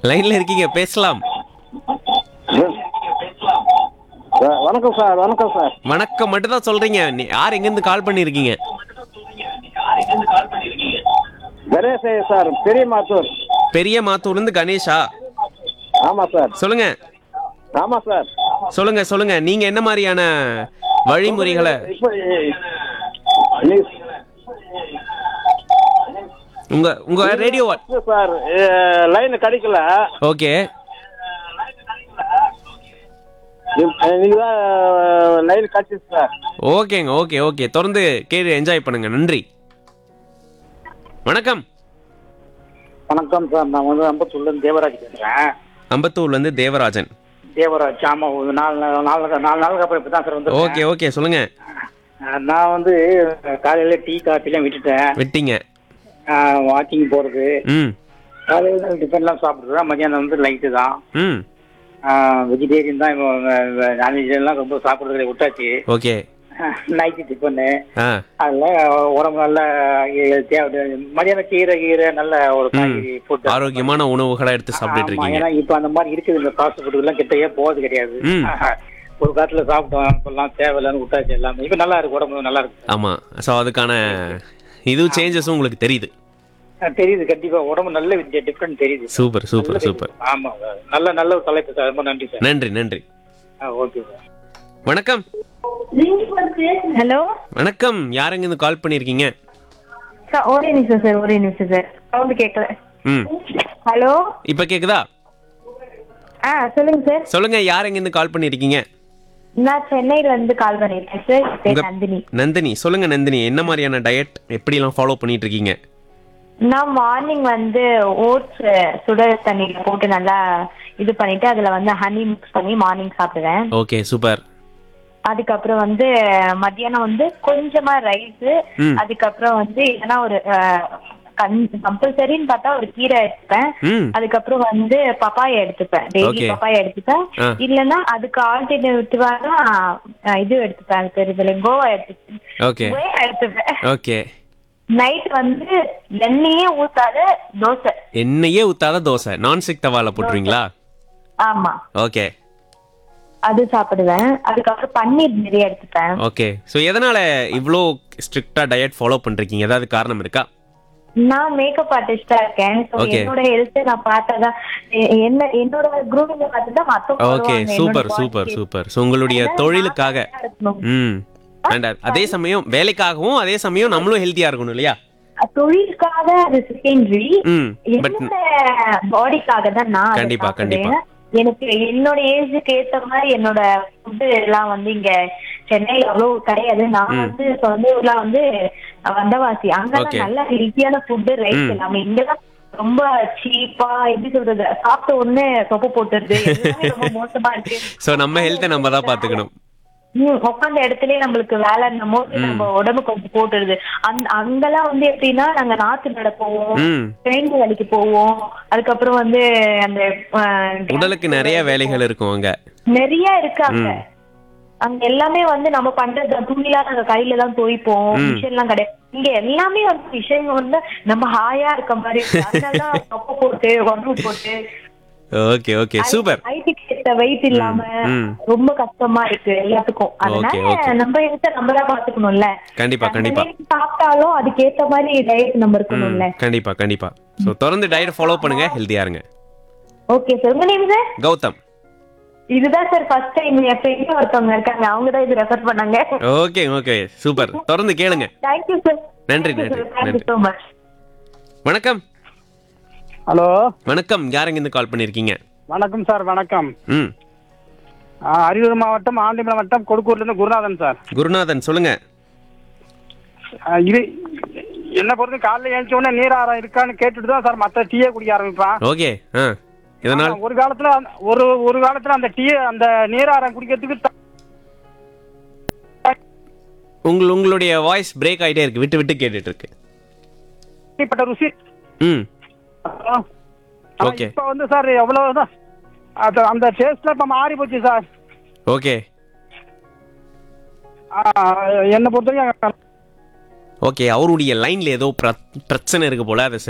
லைன்ல இருக்கீங்க பேசலாம் வ- வணக்கம் சார் வணக்கம் சார் வணக்கம் மட்டும் தான் சொல்றீங்க நீ- யார் எங்க இருந்து கால் பண்ணிருக்கீங்க கணேஷ் சார் பெரிய மாத்தூர் பெரிய மாத்தூர்ல இருந்து கணேஷா ஆமா சார் சொல்லுங்க ஆமா சார் சொல்லுங்க சொல்லுங்க நீங்க என்ன மாதிரியான வழிமுறைகளை இப்போ நீ- உங்க உங்க ரேடியோ சார் லைன் கிடைக்கல ஓகே நீங்க தான் லைன் கிடைச்சிச்சு சார் ஓகேங்க ஓகே ஓகே தொடர்ந்து கேட்டு என்ஜாய் பண்ணுங்க நன்றி வணக்கம் வணக்கம் சார் நான் வந்து அம்பத்தூர்ல தேவராஜ் பேசுறேன் அம்பத்தூர்ல இருந்து தேவராஜன் தேவராஜ் ஆமா ஒரு நாலு நாள் நாலு நாலு நாளுக்கு அப்புறம் இப்பதான் சார் வந்து ஓகே ஓகே சொல்லுங்க நான் வந்து காலையில டீ காஃபிலாம் விட்டுட்டேன் விட்டீங்க வாக்கிங் போறது ம் காலையில டிஃபன்லாம் சாப்பிடுறேன் மதியானம் வந்து லைட்டு தான் ம் வெஜிடேரியன் தான் நான்வெஜ் எல்லாம் ரொம்ப சாப்பிடுறதுல விட்டாச்சு ஓகே நைட்டு டிஃபனு ஆ அதில் உடம்பு நல்ல தேவை மதியானம் கீரை கீரை நல்ல ஒரு காய்கறி ஃபுட் ஆரோக்கியமான உணவுகளை எடுத்து சாப்பிட்டுட்டு இருக்கீங்க ஏன்னா இப்போ அந்த மாதிரி இருக்குது இந்த ஃபாஸ்ட் ஃபுட்டுலாம் கிட்டயே போகிறது கிடையாது ம். ஒரு காலத்துல சாப்பிட்டோம் இப்பெல்லாம் தேவையில்லைன்னு விட்டாச்சு எல்லாமே இப்போ நல்லா இருக்கு உடம்பு நல்லா இருக்கு ஆமா ஸோ அதுக்கான இது சேஞ்சஸும் உங்களுக்கு தெரியுது அஹ் தெரியுது கண்டிப்பா உடம்பு நல்ல டிஃப்ரெண்ட் தெரியுது சூப்பர் சூப்பர் சூப்பர் ஆமா சார் நல்ல நல்ல ஒரு தலைப்பு சார் ரொம்ப நன்றி சார் நன்றி நன்றி ஓகே சார் வணக்கம் ஹலோ வணக்கம் யாருங்க இருந்து கால் பண்ணியிருக்கீங்க சார் ஒரே நிமிஷம் சார் ஒரே நிமிஷம் சார் சவுண்ட் கேட்கல ம் ஹலோ இப்போ கேக்குதா ஆ சொல்லுங்க சார் சொல்லுங்க யாருங்க இருந்து கால் பண்ணியிருக்கீங்க நான் சென்னையில இருந்து கால் பண்ணிருக்கேன் சார் என் பேர் உங்க- நந்தினி நந்தினி சொல்லுங்க நந்தினி என்ன மாதிரியான டயட் எப்படிலாம் ஃபாலோ பண்ணிட்டு இருக்கீங்க நான் மார்னிங் வந்து ஓட்ஸ் சுட தண்ணியில போட்டு நல்லா இது பண்ணிட்டு அதுல வந்து ஹனி மிக்ஸ் பண்ணி மார்னிங் சாப்பிடுவேன் ஓகே சூப்பர் அதுக்கப்புறம் வந்து மத்தியானம் வந்து கொஞ்சமா ரைஸ் ம். அதுக்கப்புறம் வந்து இல்லைன்னா ஒரு கம்பல்சரின்னு பார்த்தா ஒரு கீரை எடுத்துப்பேன் ம் அதுக்கப்புறம் வந்து பப்பாயா எடுத்துப்பேன் டெய்லி Okay. பப்பாயா எடுத்துப்பேன் ஆ. இல்லைன்னா அதுக்கு ஆல்டர்னேட்டிவா தான் அஹ், இது எடுத்துப்பேன் அது தெரியுதுல கோவா எடுத்துப்பேன் ஓகே கோவா எடுத்துப்பேன் ஓகே நைட் வந்து எண்ணெயே ஊத்தாத தோசை எண்ணெயே ஊத்தாத தோசை நான்ஸ்டிக் தவால போட்டுருவீங்களா ஆமா ஓகே அது சாப்பிடுவேன் அதுக்கப்புறம் பன்னீர் நிறைய எடுத்துப்பேன் ஓகே ஸோ எதனால இவ்வளோ ஸ்ட்ரிக்டா டயட் ஃபாலோ பண்றீங்க ஏதாவது காரணம் இருக்கா நான் மேக்கப் ஆர்டிஸ்டா இருக்கேன் So, Okay. என்னோட ஹெல்த் நான் பார்த்தாதான் எ- என்ன என்னோட குரூமிங்க பார்த்து தான் மத்தவங்க ஓகே வருவாங்க. சூப்பர் என்னோட சூப்பர் body சூப்பர் ஸோ உங்களுடைய அதனால தொழிலுக்காக நான் இருக்கணும். ம் அண்ட் அதே சமயம் வேலைக்காகவும் அதே சமயம் நம்மளும் ஹெல்த்தியா இருக்கணும் இல்லையா தொழிலுக்காக அது செகண்டரி ம் பட் என்னோட பாடிக்காக தான் நான் அதை கண்டிப்பா, சாப்பிடுறேன். கண்டிப்பா. எனக்கு என்னோட ஏஜுக்கு ஏத்த மாதிரி என்னோட ஃபுட்டு எல்லாம் வந்து இங்க சென்னையில அவ்வளவு கிடையாது நான் வந்து சொந்த ஊர்ல வந்து வந்தவாசி Okay. அங்கெல்லாம் நல்ல ஹெல்த்தியான ஃபுட்டு ரைஸ் ம். எல்லாமே இங்கதான் ரொம்ப சீப்பா எப்படி சொல்றது சாப்பிட்ட உடனே தொப்பு போட்டுருது எல்லாமே ரொம்ப மோசமா இருக்கு ஸோ நம்ம ஹெல்த்தை நம்ம தான் பார்த்துக்கணும் ம், உட்கார்ந்த இடத்துலயே நம்மளுக்கு வேலை போது நம்ம உடம்பு கொஞ்சம் போட்டுருது அந்த அங்கெல்லாம் வந்து எப்படின்னா நாங்க நாத்து நட போவோம் ம் பெயிண்ட் வேலைக்கு போவோம் அதுக்கப்புறம் வந்து அந்த அஹ், உடலுக்கு நிறைய வேலைகள் இருக்கும் அங்க நிறைய இருக்கு அங்க ம். அங்க எல்லாமே வந்து நம்ம பண்றது துணிலாம் நாங்க கையில தான் துவைப்போம் ம். மிஷின் எல்லாம் கிடையாது இங்க எல்லாமே வந்து விஷயம் வந்து நம்ம ஹாயா இருக்க மாதிரி இருக்கு. அதனாலதான் தொப்பை போட்டு உடம்பு போட்டு ஓகே ஓகே சூப்பர் ஐடிக்கு ஏத்த வெயிட் இல்லாம ம். ரொம்ப கஷ்டமா இருக்கு எல்லாத்துக்கும் Okay, okay. அதனால நம்ம ஹெல்த்த நம்ம தான் பாத்துக்கணும்ல கண்டிப்பா கண்டிப்பா நம்ம சாப்பிட்டாலும் அதுக்கு ஏத்த மாதிரி டயட் நம்ம இருக்கணும்ல ம் கண்டிப்பா கண்டிப்பா ஸோ தொடர்ந்து டயட் ஃபாலோ பண்ணுங்க ஹெல்த்தியா இருங்க ஓகே சார் உங்க நேம் சார் கௌதம் இதுதான் சார் ஃபர்ஸ்ட் டைம் என் ஃப்ரெண்ட் ஒருத்தவங்க இருக்காங்க அவங்க தான் இது ரெஃபர் பண்ணாங்க ஓகே ஓகே சூப்பர் தொடர்ந்து கேளுங்க தேங்க்யூ சார் நன்றி, நன்றி, தேங்க்யூ நன்றி. ஸோ மச் வணக்கம் ஹலோ வணக்கம் யாருங்க இருந்து கால் பண்ணியிருக்கீங்க வணக்கம் சார் வணக்கம் ம் ஆ, அரியலூர் மாவட்டம் ஆண்டிமலை வட்டம் கொடுக்கூர்ல இருந்து குருநாதன் சார் குருநாதன் சொல்லுங்க ஆ, இது என்ன பொறுத்து காலைல எழுந்த உடனே நீராரம் இருக்கான்னு கேட்டுட்டு தான் சார் மற்ற டீயே குடிக்க ஆரம்பிப்பான் ஓகே ஆ இதனால் ஆனா, ஒரு காலத்துல அந்த- ஒரு ஒரு காலத்துல அந்த டீ அந்த நீராரம் குடிக்கிறதுக்கு த- உங்கள் உங்களுடைய வாய்ஸ் பிரேக் ஆயிட்டே இருக்கு விட்டு விட்டு கேட்டுட்டு இருக்கு தனிப்பட்ட ருசி ம் ஆனா, Okay. இப்ப வந்து சார் எவ்வளவுதான் அது அந்த டேஸ்ட்ல இப்ப மாறி போச்சு சார் ஓகே ஆ, என்னை பொறுத்தவரைக்கும் ஓகே அவருடைய லைன்ல ஏதோ பிர- பிரச்சனை இருக்கு போல அதை